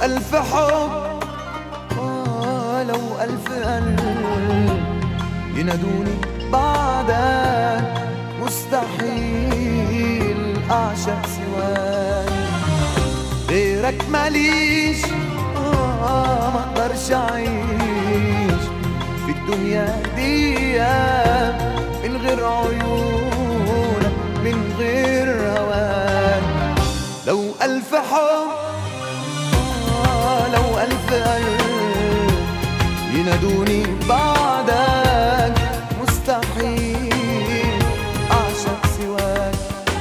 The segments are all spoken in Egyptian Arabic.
ألف حب آه لو ألف قلب ينادوني بعدك مستحيل أعشق سواك غيرك ماليش آه ما اقدرش أعيش في الدنيا دي من غير عيونك من غير هواك لو ألف حب آه لو ألف قلب ينادوني بعدك مستحيل أعشق سواك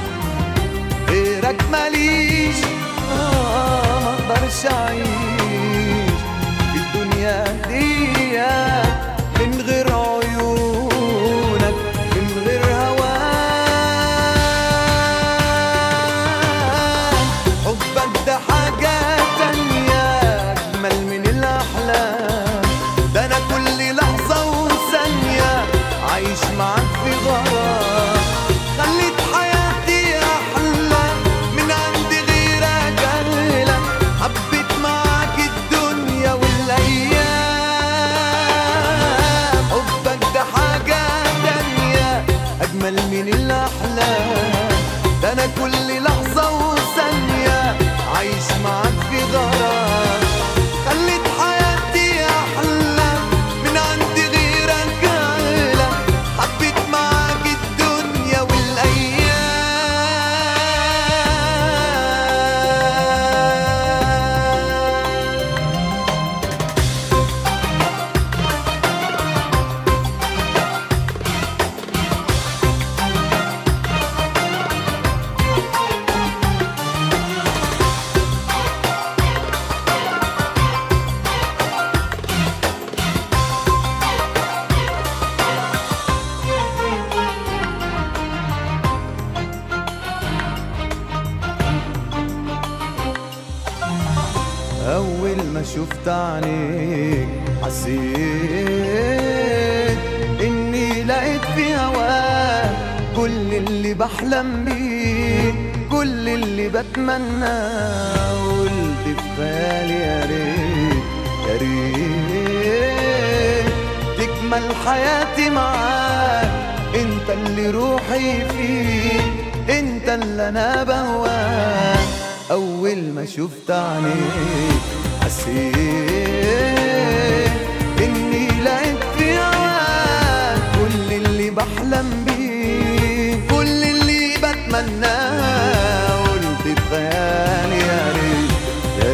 غيرك ماليش آه ما اقدرش أعيش في الدنيا دي من غير عيونك من غير هواك حبك ده حاجة تانية أجمل من الأحلام ده أنا كل لحظة وثانية عايش معاك في غرام خليت حياتي أحلى من عند غيرك أغلى حبيت معاك الدنيا والأيام حبك ده حاجة تانية أجمل من الأحلام ده أنا كل لحظة وثانية عايش معاك في غرام خليت حياتي أحلى من عند غيرك أغلى حبيت معاك الدنيا والأيام أول ما شفت عينيك حسيت إني لقيت في هواك كل اللي بحلم بيه كل اللي بتمناه قلت في خيالي يا ريت يا ريت تكمل حياتي معاك انت اللي روحي فيه انت اللي انا بهواك اول ما شفت عينيك حسيت اني لقيت في هواك كل اللي بحلم بيه كل اللي بتمناه قلت في خيالي يا ريت يا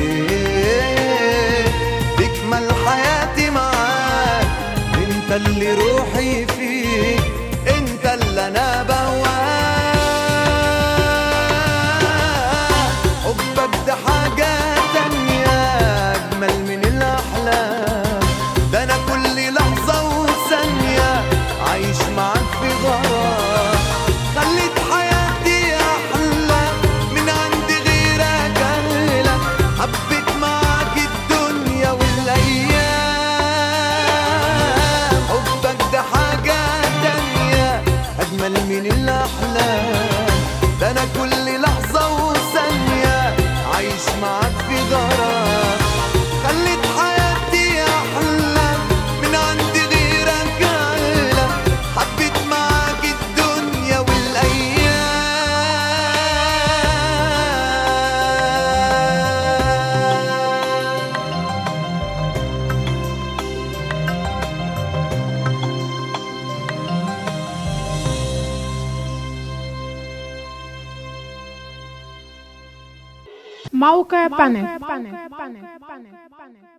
ريت تكمل حياتي معاك انت اللي روحي فيك انت اللي انا بهواك حبك ده حاجة تانية أجمل من الأحلام ده أنا كل لحظة وثانية عايش معاك في غرام خليت حياتي أحلى من عند غيرك أغلى حبيت معاك الدنيا والأيام حبك ده حاجة تانية أجمل من الأحلام ده أنا كل لحظة وثانية عايش معاك في غرام خليت حياتي أحلى من عند غيرك أغلى حبيت معاك الدنيا والأيام موقع بانل